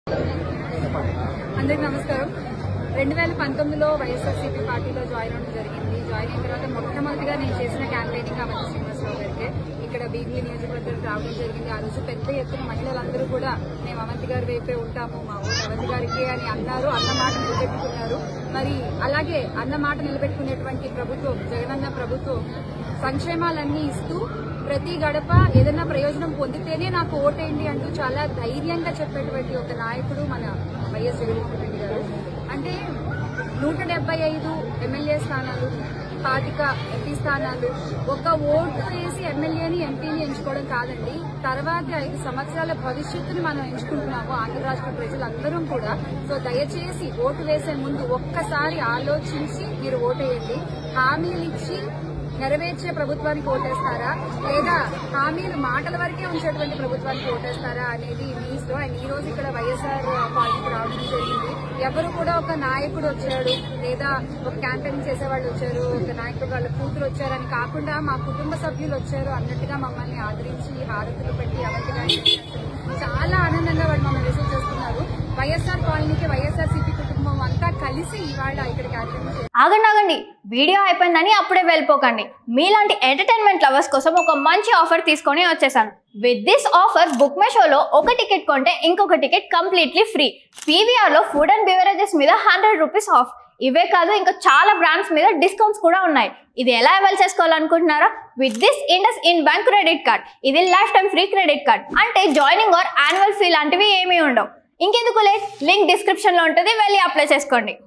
అందరికి నమస్కారం రెండు వేల పంతొమ్మిదిలో వైఎస్ఆర్సీపీ పార్టీలో జాయిన్ అవ్వడం జరిగింది జాయిన్ అయిన తర్వాత మొట్టమొదటిగా నేను చేసిన క్యాంపెయినింగ్ అవంతి శ్రీనివాసరావు గారికి ఇక్కడ బీగ్లీ నియోజకవర్గానికి రావడం జరిగింది ఆ రోజు పెద్ద ఎత్తున మహిళలందరూ కూడా మేము అవంతి గారి వైపే ఉంటాము మా ఊరు అవంతి గారికి అని అన్నారు అన్న మాట నిలబెట్టుకున్నారు మరి అలాగే అన్న మాట నిలబెట్టుకునేటువంటి ప్రభుత్వం జగనన్న ప్రభుత్వం సంక్షేమాలన్నీ ఇస్తూ ప్రతి గడప ఏదైనా ప్రయోజనం పొందితేనే నాకు ఓటేయండి అంటూ చాలా ధైర్యంగా చెప్పేటువంటి ఒక నాయకుడు మన వైఎస్ జగన్మోహన్ రెడ్డి గారు అంటే నూట డెబ్బై ఐదు ఎమ్మెల్యే స్థానాలు పాతిక ఎంపీ స్థానాలు ఒక ఓటు వేసి ఎమ్మెల్యేని ఎంపీని ఎంచుకోవడం కాదండి తర్వాతి ఐదు సంవత్సరాల భవిష్యత్తుని మనం ఎంచుకుంటున్నాము ఆంధ్ర రాష్ట్ర ప్రజలందరం కూడా సో దయచేసి ఓటు వేసే ముందు ఒక్కసారి ఆలోచించి మీరు ఓటేయండి హామీలు ఇచ్చి నెరవేర్చే ప్రభుత్వానికి ఓటేస్తారా లేదా హామీలు మాటల వరకే ఉంచేటువంటి ప్రభుత్వానికి ఓటేస్తారా అనేది మీ ఇష్టం అండ్ ఈ రోజు ఇక్కడ వైఎస్ఆర్ పార్టీకి రావడం జరిగింది ఎవరు కూడా ఒక నాయకుడు వచ్చాడు లేదా ఒక క్యాంపెయిన్ చేసేవాళ్ళు వచ్చారు ఒక నాయకుడు వాళ్ళ కూతురు వచ్చారని కాకుండా మా కుటుంబ సభ్యులు వచ్చారు అన్నట్టుగా మమ్మల్ని ఆదరించి హారతులు పెట్టి అవన్నీ చాలా ఆనందంగా వాళ్ళు మమ్మల్ని రిసీవ్ చేస్తున్నారు వైఎస్ఆర్ కాలనీకి వైఎస్ఆర్ సిపి కుటుంబం అంతా కలిసి ఇవాళ ఇక్కడ కార్యక్రమం చేస్తున్నారు. ఆగండి ఆగండి వీడియో అయిపోయిందని అప్పుడే వెళ్ళిపోకండి మీలాంటి ఎంటర్టైన్మెంట్ లవర్స్ కోసం ఒక మంచి ఆఫర్ తీసుకొని వచ్చేసాను with this offer book my షోలో ఒక టికెట్ కొంటే ఇంకొక టికెట్ కంప్లీట్లీ ఫ్రీ పీవీఆర్లో ఫుడ్ అండ్ బివరేజెస్ మీద హండ్రెడ్ రూపీస్ ఆఫ్ ఇవే కాదు ఇంకా చాలా బ్రాండ్స్ మీద డిస్కౌంట్స్ కూడా ఉన్నాయి ఇది ఎలా అవైల్ చేసుకోవాలనుకుంటున్నారా with this IndusInd bank credit card ఇది life time free credit card అంటే జాయినింగ్ ఆర్ యాన్యువల్ ఫీ లాంటివి ఏమీ ఉండవు ఇంకెందుకు లేట్ లింక్ డిస్క్రిప్షన్లో ఉంటుంది వెళ్ళి అప్లై చేసుకోండి